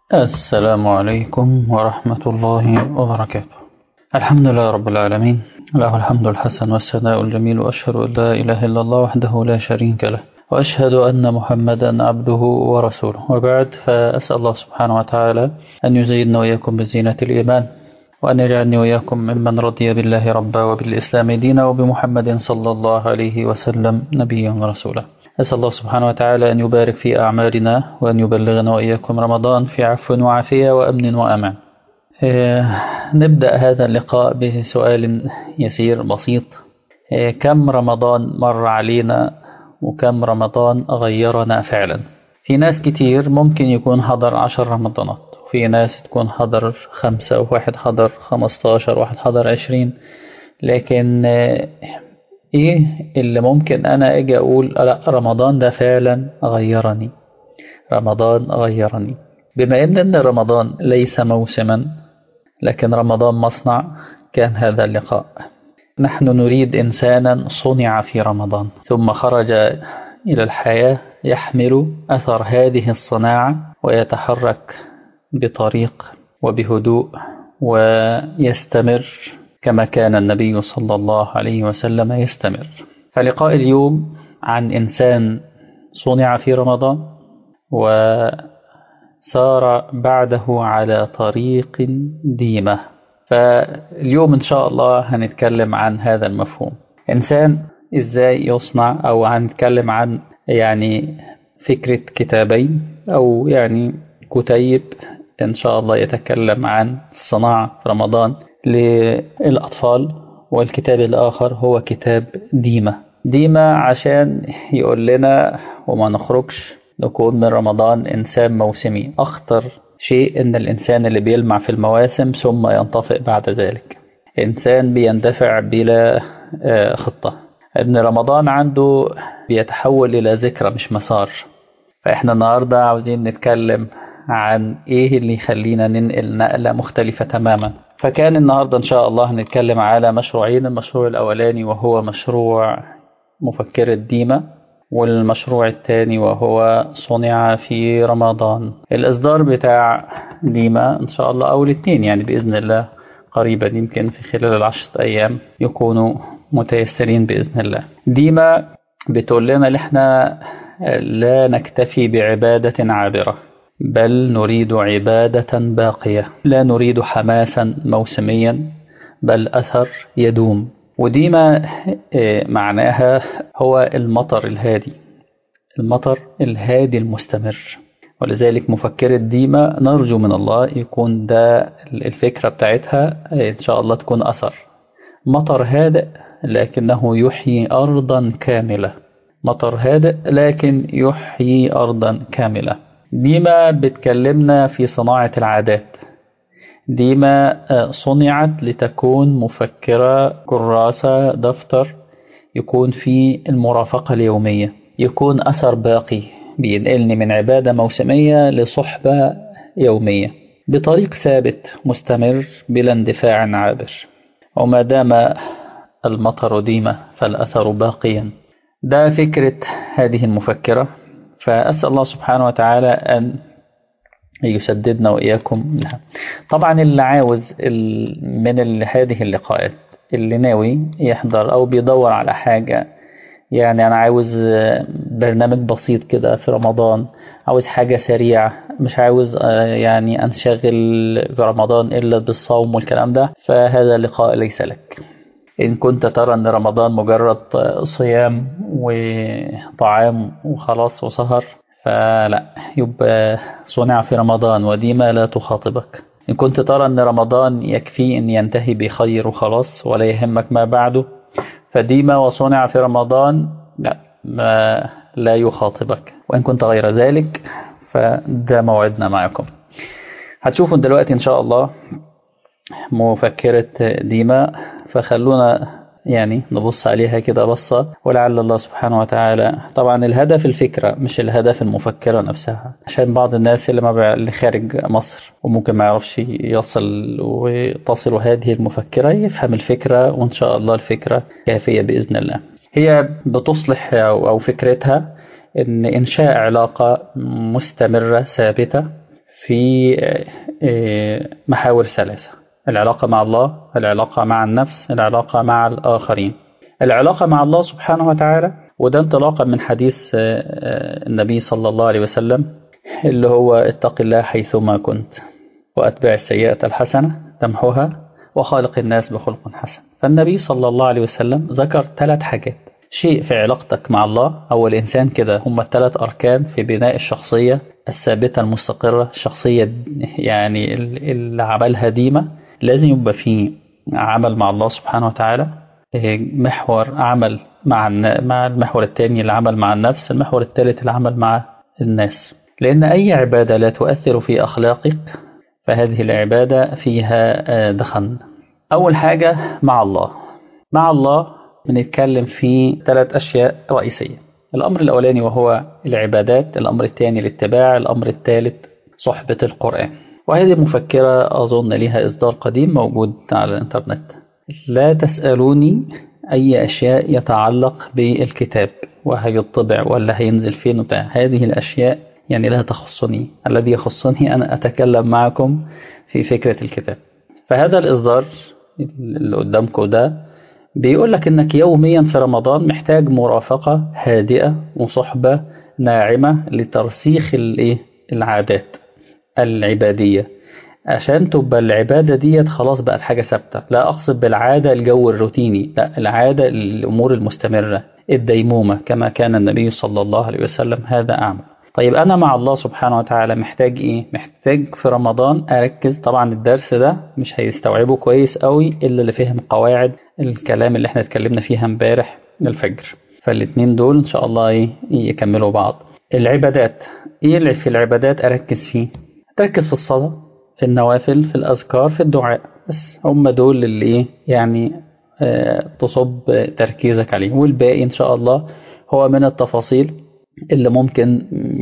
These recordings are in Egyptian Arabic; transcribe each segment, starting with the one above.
السلام عليكم ورحمة الله وبركاته الحمد لله رب العالمين له الحمد الحسن والثناء الجميل وأشهد أن لا إله إلا الله وحده لا شريك له وأشهد أن محمدا عبده ورسوله وبعد فأسأل الله سبحانه وتعالى أن يزيدنا وإياكم بزينة الإيمان وأن يجعلني وإياكم ممن رضي بالله ربا وبالإسلام دينا وبمحمد صلى الله عليه وسلم نبيا ورسولا أسأل الله سبحانه وتعالى أن يبارك في أعمالنا وأن يبلغنا وإياكم رمضان في عفو وعافية وأمن وأمان إيه نبدأ هذا اللقاء بسؤال يسير بسيط إيه كم رمضان مر علينا وكم رمضان غيرنا فعلا في ناس كتير ممكن يكون حضر عشر رمضانات وفي ناس تكون حضر خمسة وواحد حضر خمستاشر واحد حضر عشرين لكن ايه اللي ممكن انا اجي اقول لا رمضان ده فعلا غيرني رمضان غيرني بما ان ان رمضان ليس موسما لكن رمضان مصنع كان هذا اللقاء نحن نريد انسانا صنع في رمضان ثم خرج الى الحياه يحمل اثر هذه الصناعه ويتحرك بطريق وبهدوء ويستمر كما كان النبي صلى الله عليه وسلم يستمر فلقاء اليوم عن إنسان صنع في رمضان وسار بعده على طريق ديمة فاليوم إن شاء الله هنتكلم عن هذا المفهوم إنسان إزاي يصنع أو هنتكلم عن يعني فكرة كتابين أو يعني كتيب إن شاء الله يتكلم عن الصناعة في رمضان للأطفال والكتاب الآخر هو كتاب ديمة ديمة عشان يقول لنا وما نخرجش نكون من رمضان إنسان موسمي أخطر شيء إن الإنسان اللي بيلمع في المواسم ثم ينطفئ بعد ذلك إنسان بيندفع بلا خطة إن رمضان عنده بيتحول إلى ذكرى مش مسار فإحنا النهاردة عاوزين نتكلم عن إيه اللي يخلينا ننقل نقلة مختلفة تماما فكان النهاردة إن شاء الله هنتكلم على مشروعين المشروع الأولاني وهو مشروع مفكرة ديمة والمشروع الثاني وهو صنع في رمضان الإصدار بتاع ديمة إن شاء الله أو الاثنين يعني بإذن الله قريبا يمكن في خلال العشرة أيام يكونوا متيسرين بإذن الله ديمة بتقول لنا اللي احنا لا نكتفي بعبادة عابرة بل نريد عبادة باقية لا نريد حماسا موسميا بل أثر يدوم وديما معناها هو المطر الهادي المطر الهادي المستمر ولذلك مفكرة ديما نرجو من الله يكون ده الفكرة بتاعتها إن شاء الله تكون أثر مطر هادئ لكنه يحيي أرضا كاملة مطر هادئ لكن يحيي أرضا كاملة ديما بتكلمنا في صناعة العادات ديما صنعت لتكون مفكرة كراسة دفتر يكون فيه المرافقة اليومية يكون أثر باقي بينقلني من عبادة موسمية لصحبة يومية بطريق ثابت مستمر بلا اندفاع عابر وما دام المطر ديما فالأثر باقيا ده فكرة هذه المفكرة فأسأل الله سبحانه وتعالى أن يسددنا وإياكم منها طبعا اللي عاوز من هذه اللقاءات اللي ناوي يحضر أو بيدور على حاجة يعني أنا عاوز برنامج بسيط كده في رمضان عاوز حاجة سريعة مش عاوز يعني أنشغل في رمضان إلا بالصوم والكلام ده فهذا اللقاء ليس لك إن كنت ترى أن رمضان مجرد صيام وطعام وخلاص وسهر فلا يبقى صنع في رمضان وديما لا تخاطبك إن كنت ترى أن رمضان يكفي أن ينتهي بخير وخلاص ولا يهمك ما بعده فديما وصنع في رمضان لا ما لا يخاطبك وإن كنت غير ذلك فده موعدنا معكم هتشوفوا دلوقتي إن شاء الله مفكرة ديما فخلونا يعني نبص عليها كده بصة ولعل الله سبحانه وتعالى طبعا الهدف الفكرة مش الهدف المفكرة نفسها عشان بعض الناس اللي, ما بع... اللي خارج مصر وممكن ما يعرفش يصل وتصل هذه المفكرة يفهم الفكرة وإن شاء الله الفكرة كافية بإذن الله هي بتصلح أو فكرتها إن إنشاء علاقة مستمرة ثابتة في محاور ثلاثة العلاقة مع الله العلاقة مع النفس العلاقة مع الآخرين العلاقة مع الله سبحانه وتعالى وده انطلاقا من حديث النبي صلى الله عليه وسلم اللي هو اتق الله حيثما كنت وأتبع السيئة الحسنة تمحوها وخالق الناس بخلق حسن فالنبي صلى الله عليه وسلم ذكر ثلاث حاجات شيء في علاقتك مع الله أو الإنسان كده هم الثلاث أركان في بناء الشخصية الثابتة المستقرة الشخصية يعني اللي عملها ديمة لازم يبقى فيه عمل مع الله سبحانه وتعالى محور عمل مع مع المحور الثاني العمل مع النفس المحور الثالث العمل مع الناس لأن أي عبادة لا تؤثر في أخلاقك فهذه العبادة فيها دخن أول حاجة مع الله مع الله بنتكلم في ثلاث أشياء رئيسية الأمر الأولاني وهو العبادات الأمر الثاني الاتباع الأمر الثالث صحبة القرآن وهذه مفكرة أظن لها إصدار قديم موجود على الإنترنت لا تسألوني أي أشياء يتعلق بالكتاب وهيطبع ولا هينزل فين وبتاع هذه الأشياء يعني لا تخصني الذي يخصني أنا أتكلم معكم في فكرة الكتاب فهذا الإصدار اللي قدامكم ده بيقول لك إنك يوميا في رمضان محتاج مرافقة هادئة وصحبة ناعمة لترسيخ الإيه العادات العبادية عشان تبقى العبادة ديت خلاص بقت حاجة ثابتة لا أقصد بالعادة الجو الروتيني لا العادة الأمور المستمرة الديمومة كما كان النبي صلى الله عليه وسلم هذا أعمل طيب أنا مع الله سبحانه وتعالى محتاج إيه؟ محتاج في رمضان أركز طبعا الدرس ده مش هيستوعبه كويس قوي إلا اللي فهم قواعد الكلام اللي احنا اتكلمنا فيها امبارح الفجر فالاتنين دول إن شاء الله إيه يكملوا بعض العبادات إيه اللي في العبادات أركز فيه؟ تركز في الصلاة في النوافل في الأذكار في الدعاء بس هم دول اللي إيه يعني آه تصب تركيزك عليه والباقي إن شاء الله هو من التفاصيل اللي ممكن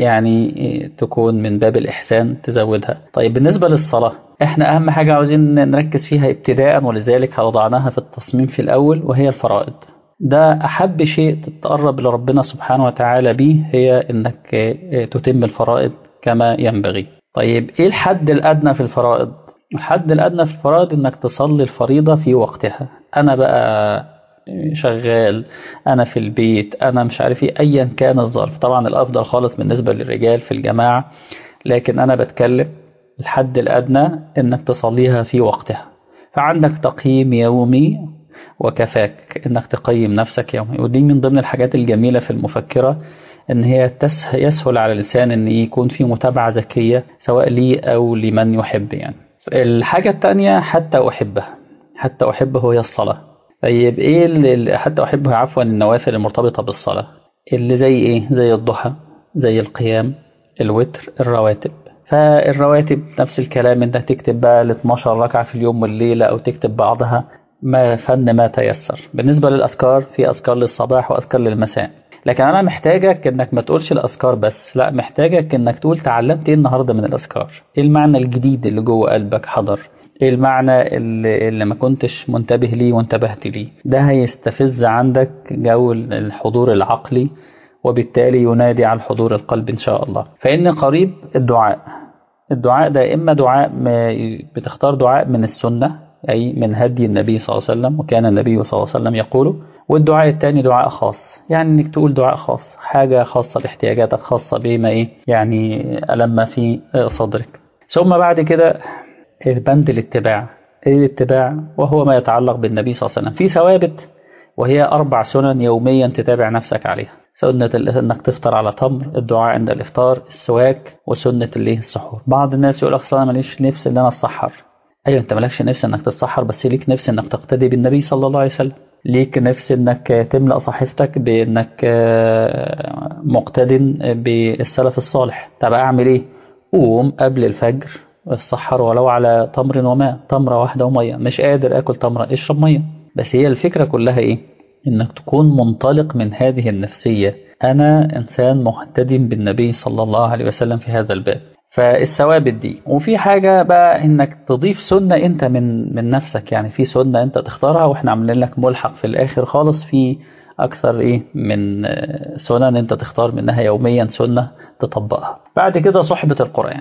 يعني تكون من باب الإحسان تزودها طيب بالنسبة للصلاة احنا أهم حاجة عاوزين نركز فيها ابتداء ولذلك وضعناها في التصميم في الأول وهي الفرائض ده أحب شيء تتقرب لربنا سبحانه وتعالى به هي إنك تتم الفرائض كما ينبغي طيب إيه الحد الأدنى في الفرائض الحد الأدنى في الفرائض إنك تصلي الفريضة في وقتها أنا بقى شغال انا في البيت انا مش عارف ايه ايا كان الظرف طبعا الافضل خالص بالنسبه للرجال في الجماعه لكن انا بتكلم الحد الادنى انك تصليها في وقتها فعندك تقييم يومي وكفاك انك تقيم نفسك يومي ودي من ضمن الحاجات الجميله في المفكره ان هي يسهل على الانسان ان يكون في متابعه ذكيه سواء لي او لمن يحب يعني الحاجه الثانيه حتى احبه حتى احبه هي الصلاه طيب ايه اللي حتى احبه عفوا النوافل المرتبطه بالصلاه اللي زي ايه زي الضحى زي القيام الوتر الرواتب فالرواتب نفس الكلام انت تكتب بقى ال 12 ركعه في اليوم والليله او تكتب بعضها ما فن ما تيسر بالنسبه للاذكار في اذكار للصباح واذكار للمساء لكن انا محتاجك انك ما تقولش الاذكار بس لا محتاجك انك تقول تعلمت ايه النهارده من الاذكار ايه المعنى الجديد اللي جوه قلبك حضر ايه المعنى اللي, اللي ما كنتش منتبه ليه وانتبهت ليه ده هيستفز عندك جو الحضور العقلي وبالتالي ينادي على الحضور القلب ان شاء الله فان قريب الدعاء الدعاء ده اما دعاء بتختار دعاء من السنة اي من هدي النبي صلى الله عليه وسلم وكان النبي صلى الله عليه وسلم يقوله والدعاء الثاني دعاء خاص يعني انك تقول دعاء خاص حاجة خاصة باحتياجاتك خاصة بما ايه يعني ألم في صدرك ثم بعد كده بند الاتباع ايه الاتباع وهو ما يتعلق بالنبي صلى الله عليه وسلم في ثوابت وهي أربع سنن يوميا تتابع نفسك عليها سنة انك تفطر على تمر الدعاء عند الافطار السواك وسنة الايه السحور بعض الناس يقول لك انا ماليش نفس ان انا اتسحر ايوه انت مالكش نفس انك تتسحر بس ليك نفس انك تقتدي بالنبي صلى الله عليه وسلم ليك نفس انك تملأ صحيفتك بانك مقتد بالسلف الصالح طب اعمل ايه قوم قبل الفجر السحر ولو على تمر وماء تمرة واحدة ومية مش قادر اكل تمرة اشرب مية بس هي الفكرة كلها ايه انك تكون منطلق من هذه النفسية انا انسان مهتدي بالنبي صلى الله عليه وسلم في هذا الباب فالثوابت دي وفي حاجة بقى انك تضيف سنة انت من من نفسك يعني في سنة انت تختارها واحنا عاملين لك ملحق في الاخر خالص في اكثر ايه من سنن انت تختار منها يوميا سنة تطبقها بعد كده صحبة القرآن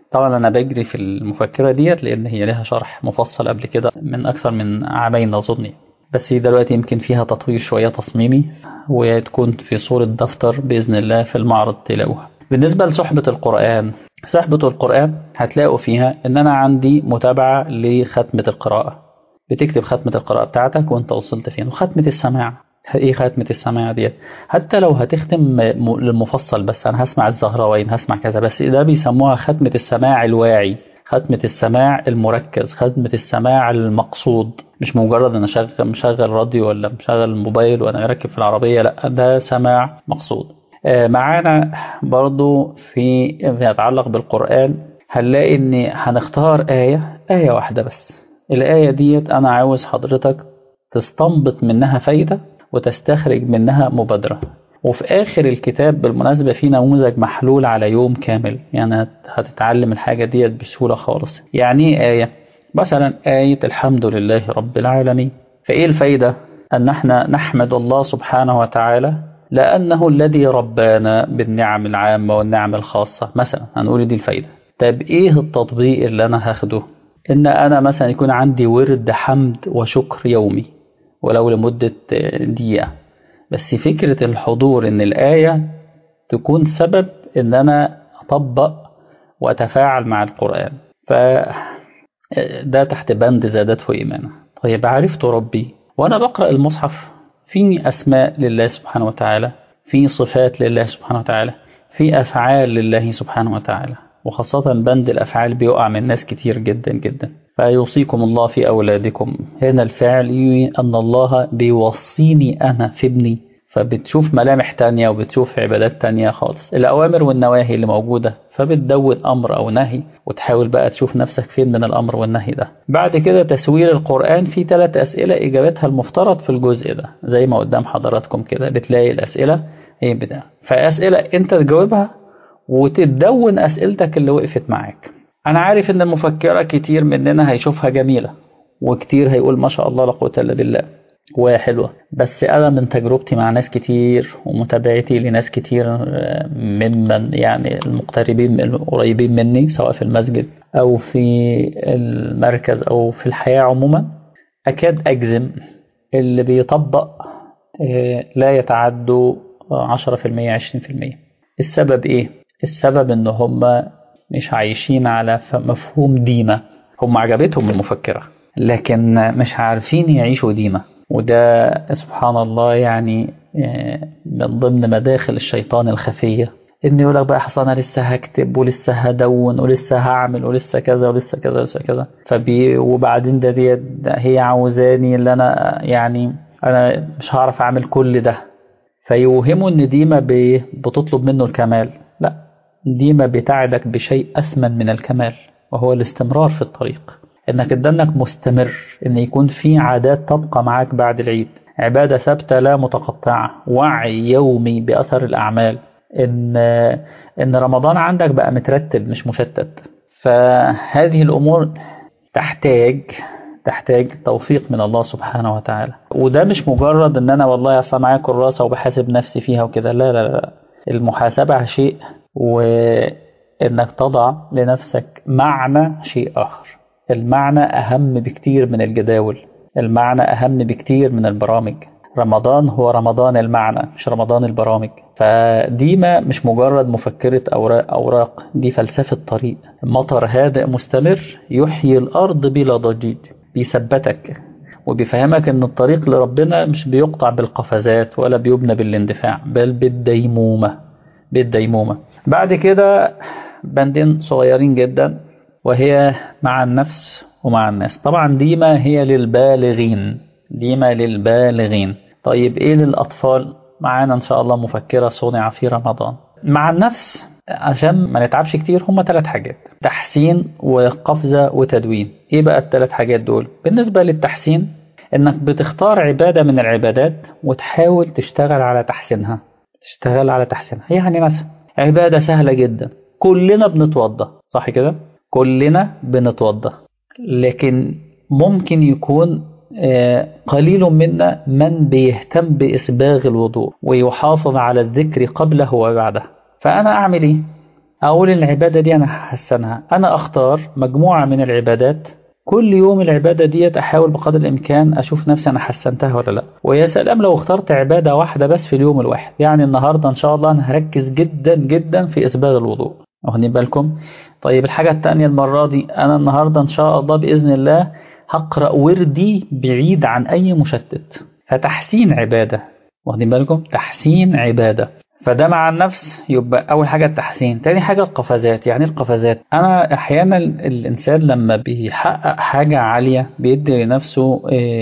طبعا أنا بجري في المفكرة ديت لأن هي لها شرح مفصل قبل كده من أكثر من عامين أظن بس دلوقتي يمكن فيها تطوير شوية تصميمي وتكون في صورة دفتر بإذن الله في المعرض تلاقوها بالنسبة لصحبة القرآن صحبة القرآن هتلاقوا فيها إن أنا عندي متابعة لختمة القراءة بتكتب ختمة القراءة بتاعتك وأنت وصلت فين وختمة السماع ايه ختمة السماع ديت حتى لو هتختم المفصل بس انا هسمع الزهراوين هسمع كذا بس ده بيسموها ختمة السماع الواعي ختمة السماع المركز ختمة السماع المقصود مش مجرد انا شغل مشغل راديو ولا مشغل الموبايل وانا راكب في العربية لا ده سماع مقصود معانا برضو في فيما يتعلق بالقرآن هنلاقي ان هنختار آية آية واحدة بس الآية ديت انا عاوز حضرتك تستنبط منها فايدة وتستخرج منها مبادرة وفي آخر الكتاب بالمناسبة في نموذج محلول على يوم كامل يعني هتتعلم الحاجة ديت بسهولة خالص يعني آية مثلا آية الحمد لله رب العالمين فإيه الفايدة أن احنا نحمد الله سبحانه وتعالى لأنه الذي ربانا بالنعم العامة والنعم الخاصة مثلا هنقول دي الفايدة طب إيه التطبيق اللي أنا هاخده إن أنا مثلا يكون عندي ورد حمد وشكر يومي ولو لمدة دقيقة بس فكرة الحضور إن الآية تكون سبب إن أنا أطبق وأتفاعل مع القرآن فده تحت بند زادته إيمانا طيب عرفت ربي وأنا بقرأ المصحف في أسماء لله سبحانه وتعالى في صفات لله سبحانه وتعالى في أفعال لله سبحانه وتعالى وخاصة بند الأفعال بيقع من ناس كتير جدا جدا فيوصيكم الله في أولادكم هنا الفعل أن الله بيوصيني أنا في ابني فبتشوف ملامح تانية وبتشوف عبادات تانية خالص الأوامر والنواهي اللي موجودة فبتدون أمر أو نهي وتحاول بقى تشوف نفسك فين من الأمر والنهي ده بعد كده تسوير القرآن في ثلاث أسئلة إجابتها المفترض في الجزء ده زي ما قدام حضراتكم كده بتلاقي الأسئلة هي بدأ فأسئلة أنت تجاوبها وتدون أسئلتك اللي وقفت معاك أنا عارف إن المفكرة كتير مننا هيشوفها جميلة وكتير هيقول ما شاء الله لا قوة إلا بالله وهي حلوة بس أنا من تجربتي مع ناس كتير ومتابعتي لناس كتير ممن يعني المقتربين القريبين مني سواء في المسجد أو في المركز أو في الحياة عموما أكاد أجزم اللي بيطبق لا يتعدوا 10% 20% السبب إيه؟ السبب إن هم مش عايشين على مفهوم ديمة هم عجبتهم المفكرة لكن مش عارفين يعيشوا ديمة وده سبحان الله يعني من ضمن مداخل الشيطان الخفية إن يقول لك بقى حصل أنا لسه هكتب ولسه هدون ولسه هعمل ولسه كذا ولسه كذا ولسه كذا فبي وبعدين ده ديت هي عاوزاني اللي أنا يعني أنا مش هعرف أعمل كل ده فيوهموا إن ديما بتطلب منه الكمال لا ديما بتعدك بشيء أثمن من الكمال وهو الاستمرار في الطريق انك تدنك مستمر ان يكون في عادات تبقى معاك بعد العيد عبادة ثابتة لا متقطعة وعي يومي بأثر الأعمال إن إن رمضان عندك بقى مترتب مش مشتت فهذه الأمور تحتاج تحتاج توفيق من الله سبحانه وتعالى وده مش مجرد ان انا والله اصلا معايا كراسه وبحاسب نفسي فيها وكده لا لا لا المحاسبه شيء وانك تضع لنفسك معنى شيء اخر المعنى أهم بكتير من الجداول المعنى أهم بكتير من البرامج رمضان هو رمضان المعنى مش رمضان البرامج فديما مش مجرد مفكرة أوراق, أوراق دي فلسفة طريق مطر هادئ مستمر يحيي الأرض بلا ضجيج بيثبتك وبيفهمك ان الطريق لربنا مش بيقطع بالقفزات ولا بيبنى بالاندفاع بل بالديمومة بالديمومة بعد كده بندين صغيرين جدا وهي مع النفس ومع الناس طبعا ديما هي للبالغين ديما للبالغين طيب ايه للأطفال معانا ان شاء الله مفكرة صنع في رمضان مع النفس عشان ما نتعبش كتير هما ثلاث حاجات تحسين وقفزة وتدوين ايه بقى الثلاث حاجات دول بالنسبة للتحسين انك بتختار عبادة من العبادات وتحاول تشتغل على تحسينها تشتغل على تحسينها يعني مثلا عبادة سهلة جدا كلنا بنتوضى صح كده كلنا بنتوضى لكن ممكن يكون قليل منا من بيهتم بإسباغ الوضوء ويحافظ على الذكر قبله وبعده فأنا أعمل إيه؟ أقول العبادة دي أنا هحسنها أنا أختار مجموعة من العبادات كل يوم العبادة ديت أحاول بقدر الإمكان أشوف نفسي أنا حسنتها ولا لا ويا سلام لو اخترت عبادة واحدة بس في اليوم الواحد يعني النهاردة إن شاء الله أنا هركز جدا جدا في إسباغ الوضوء واخدين بالكم طيب الحاجة التانية المرة دي أنا النهاردة إن شاء الله بإذن الله هقرأ وردي بعيد عن أي مشتت فتحسين عبادة واخدين بالكم تحسين عبادة فده مع النفس يبقى أول حاجة التحسين تاني حاجة القفزات يعني القفزات أنا أحيانا الإنسان لما بيحقق حاجة عالية بيدي لنفسه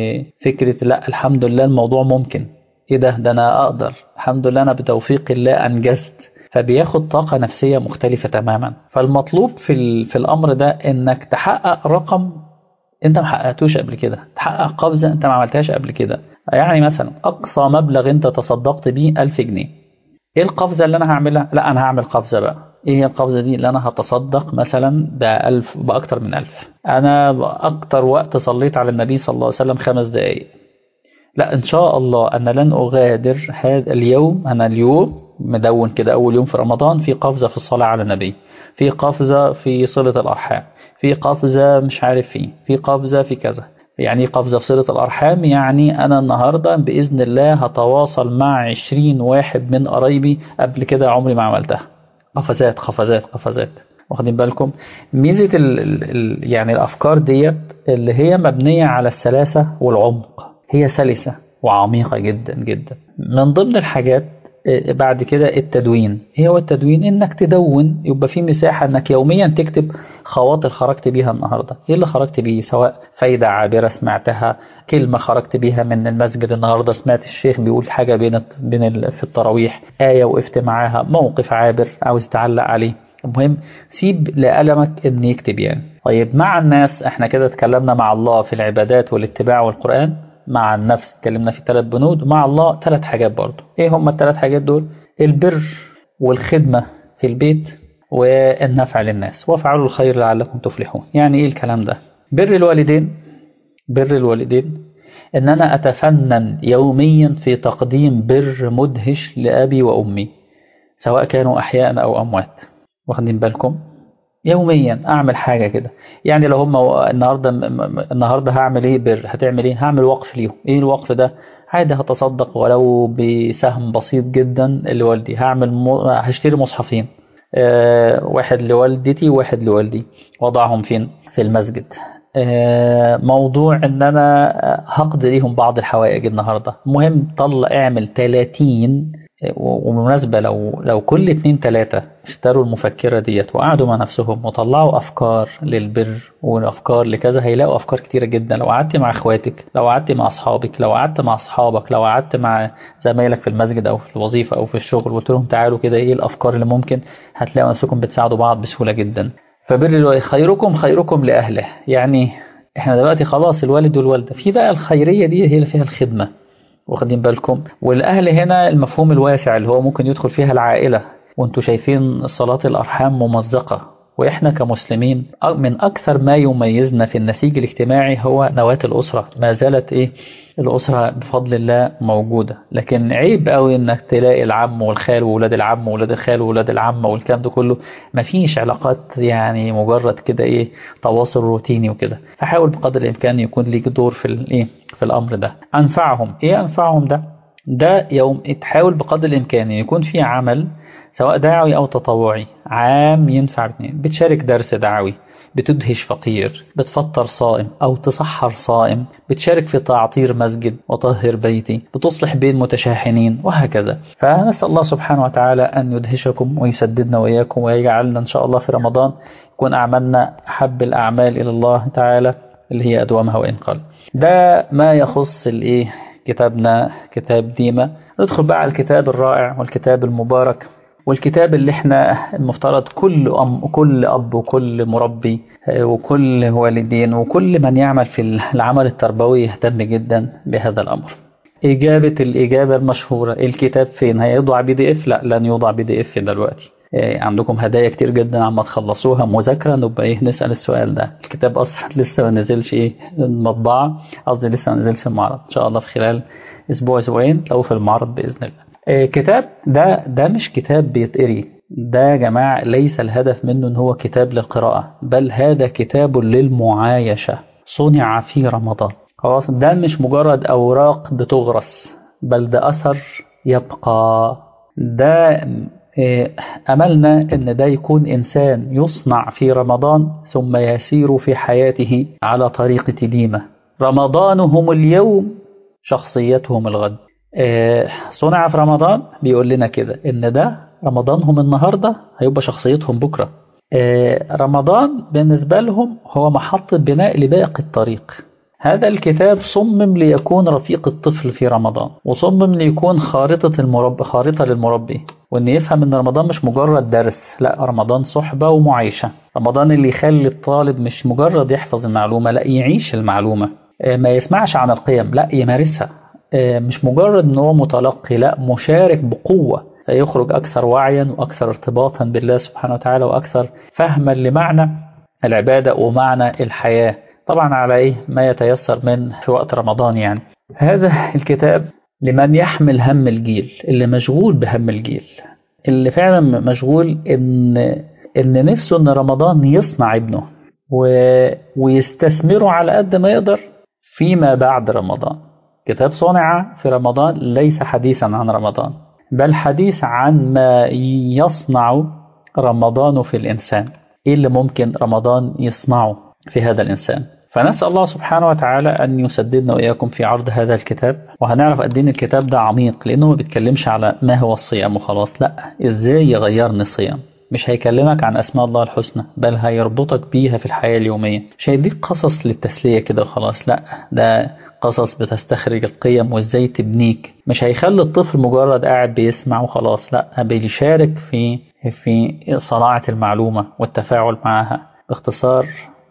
فكرة لا الحمد لله الموضوع ممكن إيه ده ده أنا أقدر الحمد لله أنا بتوفيق الله أنجزت فبياخد طاقة نفسية مختلفة تماما فالمطلوب في, في الأمر ده إنك تحقق رقم أنت ما حققتوش قبل كده تحقق قفزة أنت ما عملتهاش قبل كده يعني مثلا أقصى مبلغ أنت تصدقت بيه 1000 جنيه ايه القفزة اللي انا هعملها لا انا هعمل قفزة بقى ايه هي القفزة دي اللي انا هتصدق مثلا بألف بأكتر من ألف انا اكتر وقت صليت على النبي صلى الله عليه وسلم خمس دقايق لا ان شاء الله انا لن اغادر هذا اليوم انا اليوم مدون كده اول يوم في رمضان في قفزة في الصلاة على النبي في قفزة في صلة الارحام في قفزة مش عارف فيه في قفزة في كذا يعني قفزة في صلة الأرحام يعني أنا النهاردة بإذن الله هتواصل مع عشرين واحد من قرايبي قبل كده عمري ما عملتها قفزات قفزات قفزات واخدين بالكم ميزة ال ال يعني الأفكار ديت اللي هي مبنية على السلاسة والعمق هي سلسة وعميقة جدا جدا من ضمن الحاجات بعد كده التدوين ايه هو التدوين انك تدون يبقى في مساحة انك يوميا تكتب خواطر خرجت بيها النهاردة ايه اللي خرجت بيه سواء فايدة عابرة سمعتها كلمة خرجت بيها من المسجد النهاردة سمعت الشيخ بيقول حاجة بين بين في التراويح آية وقفت معاها موقف عابر عاوز تعلق عليه المهم سيب لقلمك ان يكتب يعني طيب مع الناس احنا كده اتكلمنا مع الله في العبادات والاتباع والقرآن مع النفس اتكلمنا في ثلاث بنود مع الله ثلاث حاجات برضه ايه هم الثلاث حاجات دول البر والخدمة في البيت والنفع للناس وافعلوا الخير لعلكم تفلحون يعني ايه الكلام ده بر الوالدين بر الوالدين ان انا اتفنن يوميا في تقديم بر مدهش لابي وامي سواء كانوا احياء او اموات واخدين بالكم يوميا اعمل حاجه كده يعني لو هم النهارده النهارده هعمل ايه بر هتعمل ايه هعمل وقف ليهم ايه الوقف ده عادي هتصدق ولو بسهم بسيط جدا لوالدي هعمل م... هشتري مصحفين أه واحد لوالدتي وواحد لوالدي وضعهم فين في المسجد أه موضوع ان انا هقضي ليهم بعض الحوائج النهارده المهم طلع اعمل 30 وبالمناسبة لو لو كل اتنين تلاتة اشتروا المفكرة ديت وقعدوا مع نفسهم وطلعوا أفكار للبر وأفكار لكذا هيلاقوا أفكار كتيرة جدا لو قعدت مع إخواتك لو قعدت مع أصحابك لو قعدت مع أصحابك لو قعدت مع زمايلك في المسجد أو في الوظيفة أو في الشغل وقلت لهم تعالوا كده إيه الأفكار اللي ممكن هتلاقوا نفسكم بتساعدوا بعض بسهولة جدا فبر خيركم خيركم لأهله يعني احنا دلوقتي خلاص الوالد والوالدة في بقى الخيرية دي هي اللي فيها الخدمة واخدين بالكم والأهل هنا المفهوم الواسع اللي هو ممكن يدخل فيها العائلة وانتوا شايفين صلاة الأرحام ممزقة وإحنا كمسلمين من أكثر ما يميزنا في النسيج الاجتماعي هو نواة الأسرة ما زالت إيه الأسرة بفضل الله موجودة لكن عيب قوي إنك تلاقي العم والخال وولاد العم وولاد الخال وولاد العمة والكلام ده كله مفيش علاقات يعني مجرد كده إيه تواصل روتيني وكده فحاول بقدر الإمكان يكون ليك دور في الإيه في الأمر ده أنفعهم إيه أنفعهم ده ده يوم تحاول بقدر الإمكان يكون في عمل سواء دعوي أو تطوعي عام ينفع الاثنين بتشارك درس دعوي بتدهش فقير بتفطر صائم أو تصحر صائم بتشارك في تعطير مسجد وطهر بيتي بتصلح بين متشاحنين وهكذا فنسأل الله سبحانه وتعالى أن يدهشكم ويسددنا وإياكم ويجعلنا إن شاء الله في رمضان يكون أعمالنا أحب الأعمال إلى الله تعالى اللي هي أدومها وإن قل ده ما يخص الإيه كتابنا كتاب ديمة ندخل بقى على الكتاب الرائع والكتاب المبارك والكتاب اللي احنا المفترض كل أم كل أب وكل مربي وكل والدين وكل من يعمل في العمل التربوي يهتم جدا بهذا الأمر إجابة الإجابة المشهورة الكتاب فين هيوضع بي دي اف لا لن يوضع بي دي اف دلوقتي عندكم هدايا كتير جدا عما تخلصوها مذاكرة نبقى ايه نسأل السؤال ده الكتاب أصلا لسه ما نزلش ايه المطبعة قصدي لسه ما نزلش في المعرض إن شاء الله في خلال أسبوع أسبوعين تلاقوه في المعرض بإذن الله كتاب ده ده مش كتاب بيتقري ده يا جماعة ليس الهدف منه ان هو كتاب للقراءة بل هذا كتاب للمعايشة صنع في رمضان خلاص ده مش مجرد أوراق بتغرس بل ده أثر يبقى ده أملنا أن ده يكون إنسان يصنع في رمضان ثم يسير في حياته على طريق تليمة رمضانهم اليوم شخصيتهم الغد صنع في رمضان بيقول لنا كده إن ده رمضانهم النهاردة هيبقى شخصيتهم بكرة رمضان بالنسبة لهم هو محطة بناء لباقي الطريق هذا الكتاب صمم ليكون رفيق الطفل في رمضان وصمم ليكون خارطة المربي خارطة للمربي وان يفهم ان رمضان مش مجرد درس لا رمضان صحبة ومعيشة رمضان اللي يخلي الطالب مش مجرد يحفظ المعلومة لا يعيش المعلومة ما يسمعش عن القيم لا يمارسها مش مجرد ان هو متلقي لا مشارك بقوة فيخرج أكثر وعيا وأكثر ارتباطا بالله سبحانه وتعالى وأكثر فهما لمعنى العبادة ومعنى الحياة طبعا على إيه ما يتيسر من في وقت رمضان يعني هذا الكتاب لمن يحمل هم الجيل اللي مشغول بهم الجيل اللي فعلا مشغول إن إن نفسه إن رمضان يصنع ابنه و... ويستثمره على قد ما يقدر فيما بعد رمضان كتاب صنع في رمضان ليس حديثا عن رمضان بل حديث عن ما يصنع رمضان في الإنسان إيه اللي ممكن رمضان يصنعه في هذا الإنسان فنسأل الله سبحانه وتعالى أن يسددنا وإياكم في عرض هذا الكتاب وهنعرف قد إيه الكتاب ده عميق لأنه ما بيتكلمش على ما هو الصيام وخلاص لا إزاي يغيرني الصيام مش هيكلمك عن أسماء الله الحسنى بل هيربطك بيها في الحياة اليومية مش هيديك قصص للتسلية كده وخلاص لا ده قصص بتستخرج القيم وازاي تبنيك مش هيخلي الطفل مجرد قاعد بيسمع وخلاص لا بيشارك في في صناعة المعلومة والتفاعل معها باختصار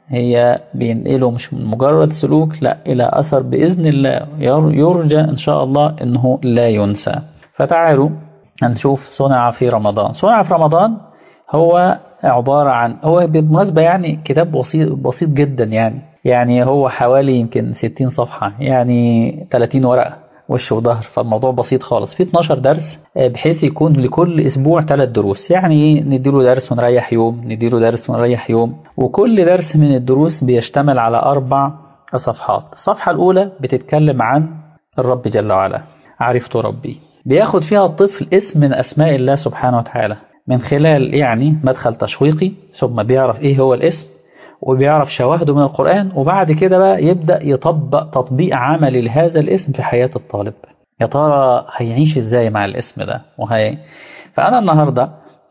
هي بينقله مش من مجرد سلوك لا إلى أثر بإذن الله يرجى إن شاء الله إنه لا ينسى فتعالوا هنشوف صنع في رمضان صنع في رمضان هو عبارة عن هو بالمناسبة يعني كتاب بسيط بسيط جدا يعني يعني هو حوالي يمكن 60 صفحة يعني 30 ورقة وش وظهر فالموضوع بسيط خالص في 12 درس بحيث يكون لكل اسبوع ثلاث دروس يعني نديله درس ونريح يوم نديله درس ونريح يوم وكل درس من الدروس بيشتمل على اربع صفحات الصفحة الاولى بتتكلم عن الرب جل وعلا عرفت ربي بياخد فيها الطفل اسم من اسماء الله سبحانه وتعالى من خلال يعني مدخل تشويقي ثم بيعرف ايه هو الاسم وبيعرف شواهده من القرآن وبعد كده بقى يبدأ يطبق تطبيق عملي لهذا الاسم في حياة الطالب يا ترى هيعيش ازاي مع الاسم ده وهي فأنا النهاردة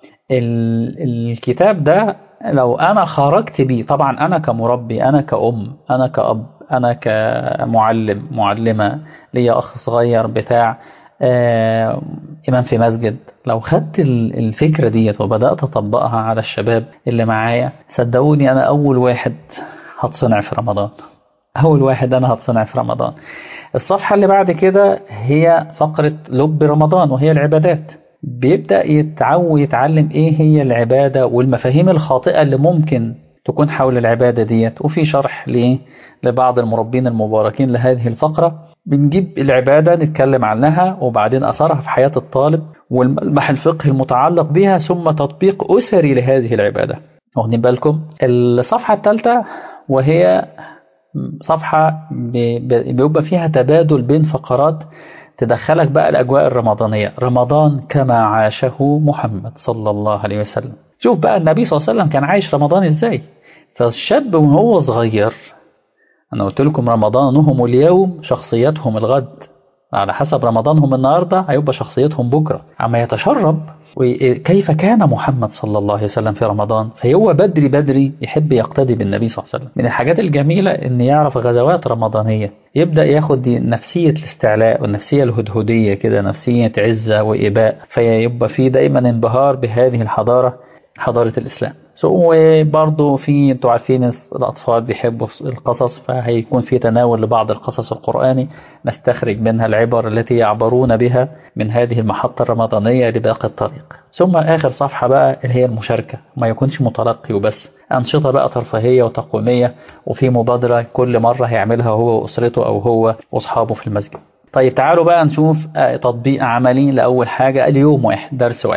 ال... الكتاب ده لو أنا خرجت بيه طبعا أنا كمربي أنا كأم أنا كأب أنا كمعلم معلمة ليا أخ صغير بتاع آه إمام في مسجد لو خدت الفكرة ديت وبدأت أطبقها على الشباب اللي معايا صدقوني أنا أول واحد هتصنع في رمضان أول واحد أنا هتصنع في رمضان الصفحة اللي بعد كده هي فقرة لب رمضان وهي العبادات بيبدأ يتعو يتعلم إيه هي العبادة والمفاهيم الخاطئة اللي ممكن تكون حول العبادة ديت وفي شرح ليه لبعض المربين المباركين لهذه الفقرة بنجيب العبادة نتكلم عنها وبعدين أثرها في حياة الطالب والملمح الفقهي المتعلق بها ثم تطبيق أسري لهذه العبادة واخدين بالكم الصفحة الثالثة وهي صفحة بيبقى فيها تبادل بين فقرات تدخلك بقى الأجواء الرمضانية رمضان كما عاشه محمد صلى الله عليه وسلم شوف بقى النبي صلى الله عليه وسلم كان عايش رمضان إزاي فالشاب وهو صغير أنا قلت لكم رمضانهم اليوم شخصيتهم الغد على حسب رمضانهم النهاردة هيبقى شخصيتهم بكرة عما يتشرب كيف كان محمد صلى الله عليه وسلم في رمضان فهو بدري بدري يحب يقتدي بالنبي صلى الله عليه وسلم من الحاجات الجميلة ان يعرف غزوات رمضانية يبدأ ياخد دي نفسية الاستعلاء والنفسية الهدهدية كده نفسية عزة وإباء فيبقى في دايما انبهار بهذه الحضارة حضارة الإسلام وبرضه في انتوا عارفين الأطفال بيحبوا القصص فهيكون في تناول لبعض القصص القرآني نستخرج منها العبر التي يعبرون بها من هذه المحطة الرمضانية لباقي الطريق ثم آخر صفحة بقى اللي هي المشاركة ما يكونش متلقي وبس أنشطة بقى ترفيهية وتقويمية وفي مبادرة كل مرة هيعملها هو وأسرته أو هو وأصحابه في المسجد طيب تعالوا بقى نشوف تطبيق عملي لأول حاجة اليوم واحد درس واحد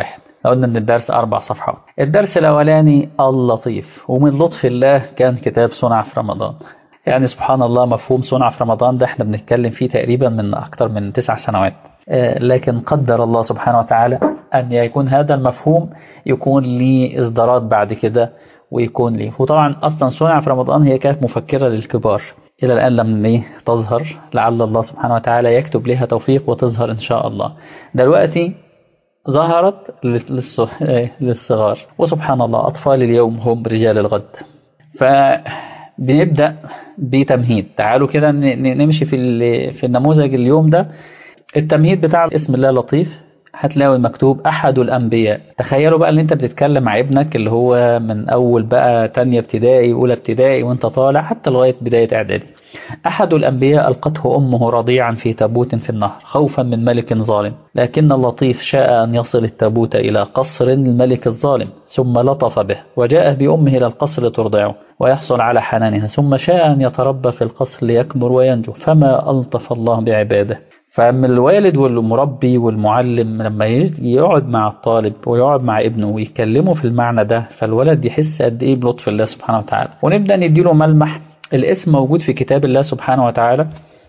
قلنا ان الدرس اربع صفحات الدرس الاولاني اللطيف ومن لطف الله كان كتاب صنع في رمضان يعني سبحان الله مفهوم صنع في رمضان ده احنا بنتكلم فيه تقريبا من اكتر من تسع سنوات لكن قدر الله سبحانه وتعالى أن يكون هذا المفهوم يكون لي إصدارات بعد كده ويكون لي وطبعا أصلا صنع في رمضان هي كانت مفكرة للكبار إلى الآن لم إيه تظهر لعل الله سبحانه وتعالى يكتب لها توفيق وتظهر إن شاء الله دلوقتي ظهرت للصغار وسبحان الله أطفال اليوم هم رجال الغد فبنبدأ بتمهيد تعالوا كده نمشي في في النموذج اليوم ده التمهيد بتاع اسم الله لطيف هتلاقي مكتوب أحد الأنبياء تخيلوا بقى ان انت بتتكلم مع ابنك اللي هو من أول بقى تانية ابتدائي أولى ابتدائي وانت طالع حتى لغاية بداية إعدادي أحد الأنبياء ألقته أمه رضيعا في تابوت في النهر خوفا من ملك ظالم لكن اللطيف شاء أن يصل التابوت إلى قصر الملك الظالم ثم لطف به وجاء بأمه إلى القصر ترضعه ويحصل على حنانها ثم شاء أن يتربى في القصر ليكبر وينجو فما ألطف الله بعباده فأما الوالد والمربي والمعلم لما يقعد مع الطالب ويقعد مع ابنه ويكلمه في المعنى ده فالولد يحس قد ايه بلطف الله سبحانه وتعالى ونبدأ نديله ملمح الاسم موجود في كتاب الله سبحانه وتعالى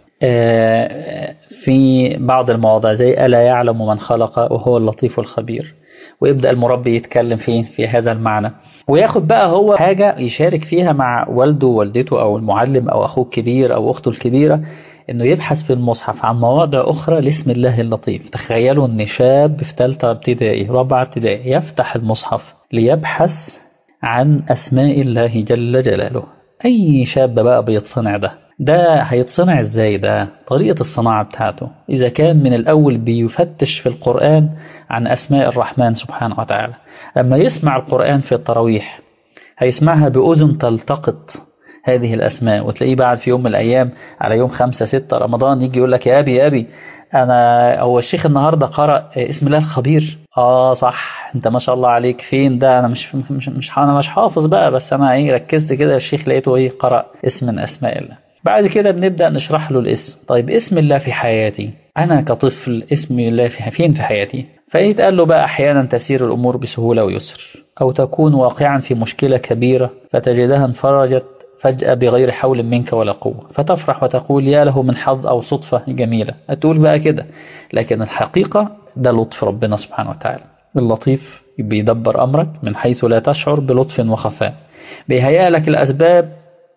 في بعض المواضع زي ألا يعلم من خلق وهو اللطيف الخبير ويبدأ المربي يتكلم فيه في هذا المعنى وياخد بقى هو حاجة يشارك فيها مع والده ووالدته أو المعلم أو أخوه الكبير أو أخته الكبيرة انه يبحث في المصحف عن مواضع اخرى لاسم الله اللطيف تخيلوا ان شاب في ثالثه ابتدائي رابعه ابتدائي يفتح المصحف ليبحث عن اسماء الله جل جلاله اي شاب بقى بيتصنع ده ده هيتصنع ازاي ده طريقة الصناعة بتاعته إذا كان من الأول بيفتش في القرآن عن أسماء الرحمن سبحانه وتعالى لما يسمع القرآن في التراويح هيسمعها بأذن تلتقط هذه الأسماء وتلاقيه بعد في يوم من الأيام على يوم خمسة ستة رمضان يجي يقول لك يا أبي يا أبي أنا هو الشيخ النهاردة قرأ اسم الله الخبير آه صح أنت ما شاء الله عليك فين ده أنا مش مش مش أنا مش حافظ بقى بس أنا إيه ركزت كده الشيخ لقيته إيه قرأ اسم من أسماء الله بعد كده بنبدأ نشرح له الاسم طيب اسم الله في حياتي أنا كطفل اسم الله في فين في حياتي فيتقال له بقى أحيانا تسير الأمور بسهولة ويسر أو تكون واقعا في مشكلة كبيرة فتجدها انفرجت فجأة بغير حول منك ولا قوة فتفرح وتقول يا له من حظ أو صدفة جميلة هتقول بقى كده لكن الحقيقة ده لطف ربنا سبحانه وتعالى اللطيف بيدبر أمرك من حيث لا تشعر بلطف وخفاء بيهيأ لك الأسباب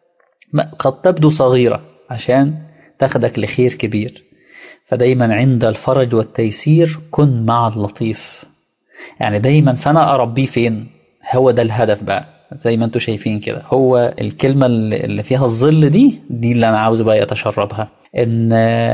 قد تبدو صغيرة عشان تاخدك لخير كبير فدايما عند الفرج والتيسير كن مع اللطيف يعني دايما فأنا أربيه فين هو ده الهدف بقى زي ما انتم شايفين كده هو الكلمة اللي فيها الظل دي دي اللي أنا عاوز بقى يتشربها إن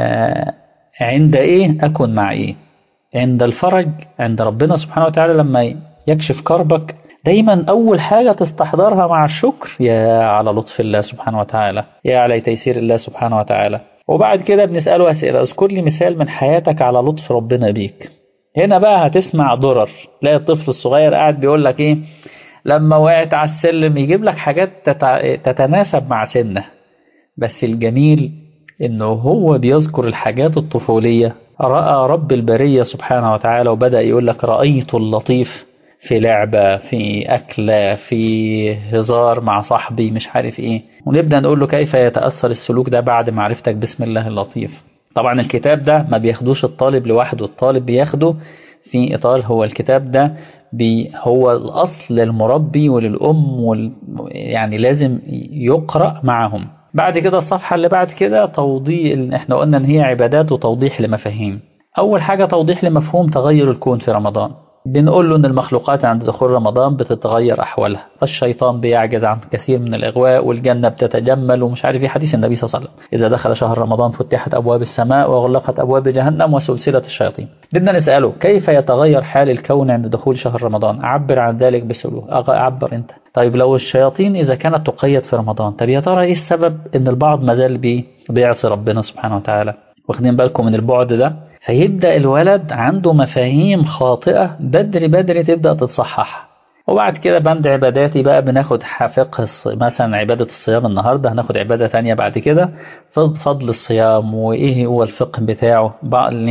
عند إيه أكون مع إيه عند الفرج عند ربنا سبحانه وتعالى لما يكشف كربك دايما أول حاجة تستحضرها مع الشكر يا على لطف الله سبحانه وتعالى يا على تيسير الله سبحانه وتعالى وبعد كده بنسأله أسئلة اذكر لي مثال من حياتك على لطف ربنا بيك هنا بقى هتسمع ضرر تلاقي الطفل الصغير قاعد بيقول لك ايه لما وقعت على السلم يجيب لك حاجات تتع... تتناسب مع سنه بس الجميل انه هو بيذكر الحاجات الطفولية رأى رب البرية سبحانه وتعالى وبدأ يقول لك رأيت اللطيف في لعبة في أكلة في هزار مع صاحبي مش عارف إيه ونبدأ نقول له كيف يتأثر السلوك ده بعد معرفتك باسم الله اللطيف طبعا الكتاب ده ما بياخدوش الطالب لوحده الطالب بياخده في إطار هو الكتاب ده بي هو الأصل للمربي وللأم وال يعني لازم يقرأ معهم بعد كده الصفحة اللي بعد كده توضيح احنا قلنا ان هي عبادات وتوضيح لمفاهيم أول حاجة توضيح لمفهوم تغير الكون في رمضان بنقول له ان المخلوقات عند دخول رمضان بتتغير احوالها فالشيطان بيعجز عن كثير من الاغواء والجنه بتتجمل ومش عارف ايه حديث النبي صلى الله عليه وسلم اذا دخل شهر رمضان فتحت ابواب السماء وغلقت ابواب جهنم وسلسله الشياطين بدنا نساله كيف يتغير حال الكون عند دخول شهر رمضان عبر عن ذلك بسلوك عبر انت طيب لو الشياطين اذا كانت تقيد في رمضان طب يا ترى ايه السبب ان البعض ما زال بي بيعصي ربنا سبحانه وتعالى واخدين بالكم من البعد ده فيبدأ الولد عنده مفاهيم خاطئة بدري بدري تبدأ تتصحح وبعد كده بند عباداتي بقى بناخد فقه مثلا عبادة الصيام النهاردة هناخد عبادة تانية بعد كده فضل الصيام وإيه هو الفقه بتاعه بقى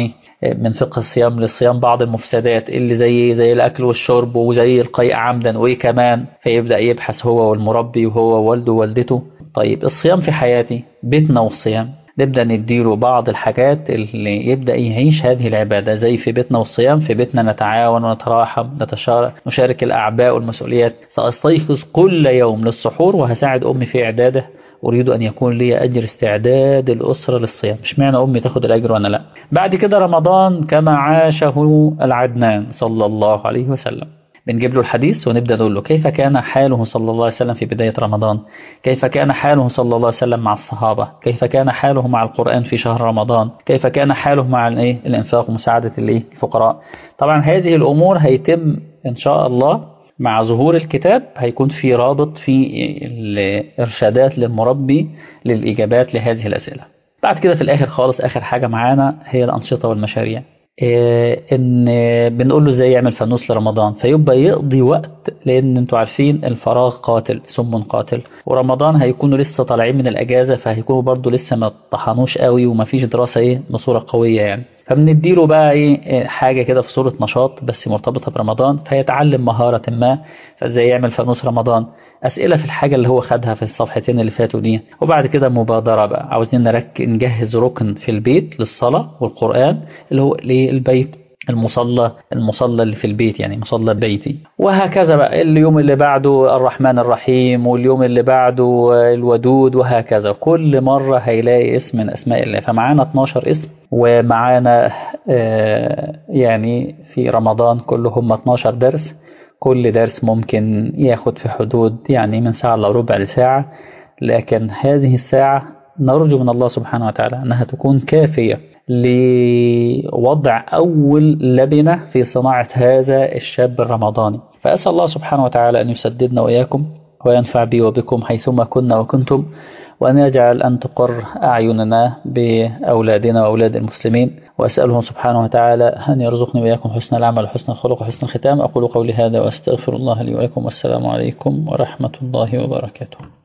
من فقه الصيام للصيام بعض المفسدات اللي زي زي الأكل والشرب وزي القيء عمدا وإيه كمان فيبدأ يبحث هو والمربي وهو ووالده ووالدته طيب الصيام في حياتي بيتنا والصيام نبدأ نديله بعض الحاجات اللي يبدأ يعيش هذه العبادة زي في بيتنا والصيام في بيتنا نتعاون ونتراحم نتشارك نشارك الأعباء والمسؤوليات سأستيقظ كل يوم للسحور وهساعد أمي في إعداده أريد أن يكون لي أجر استعداد الأسرة للصيام مش معنى أمي تاخد الأجر وأنا لا بعد كده رمضان كما عاشه العدنان صلى الله عليه وسلم بنجيب له الحديث ونبدأ نقول له كيف كان حاله صلى الله عليه وسلم في بداية رمضان كيف كان حاله صلى الله عليه وسلم مع الصحابة كيف كان حاله مع القرآن في شهر رمضان كيف كان حاله مع الايه الانفاق ومساعدة الايه الفقراء طبعا هذه الأمور هيتم إن شاء الله مع ظهور الكتاب هيكون في رابط في الإرشادات للمربي للإجابات لهذه الأسئلة بعد كده في الآخر خالص آخر حاجة معانا هي الأنشطة والمشاريع ان بنقول له ازاي يعمل فانوس لرمضان فيبقى يقضي وقت لان انتوا عارفين الفراغ قاتل سم قاتل ورمضان هيكونوا لسه طالعين من الاجازه فهيكونوا برضو لسه ما طحنوش قوي وما فيش دراسه ايه بصوره قويه يعني فبنديله بقى ايه حاجه كده في صوره نشاط بس مرتبطه برمضان فيتعلم مهاره ما فازاي يعمل فانوس رمضان أسئلة في الحاجة اللي هو خدها في الصفحتين اللي فاتوا دي وبعد كده مبادرة بقى عاوزين نرك نجهز ركن في البيت للصلاة والقرآن اللي هو للبيت المصلى المصلى اللي في البيت يعني مصلى بيتي وهكذا بقى اليوم اللي بعده الرحمن الرحيم واليوم اللي بعده الودود وهكذا كل مرة هيلاقي اسم من أسماء الله فمعانا 12 اسم ومعانا يعني في رمضان كلهم 12 درس كل درس ممكن ياخد في حدود يعني من ساعة إلا ربع لساعة لكن هذه الساعة نرجو من الله سبحانه وتعالى أنها تكون كافية لوضع أول لبنة في صناعة هذا الشاب الرمضاني فأسأل الله سبحانه وتعالى أن يسددنا وإياكم وينفع بي وبكم حيثما كنا وكنتم وأن يجعل أن تقر أعيننا بأولادنا وأولاد المسلمين وأسأله سبحانه وتعالى أن يرزقني وإياكم حسن العمل وحسن الخلق وحسن الختام أقول قولي هذا وأستغفر الله لي ولكم والسلام عليكم ورحمة الله وبركاته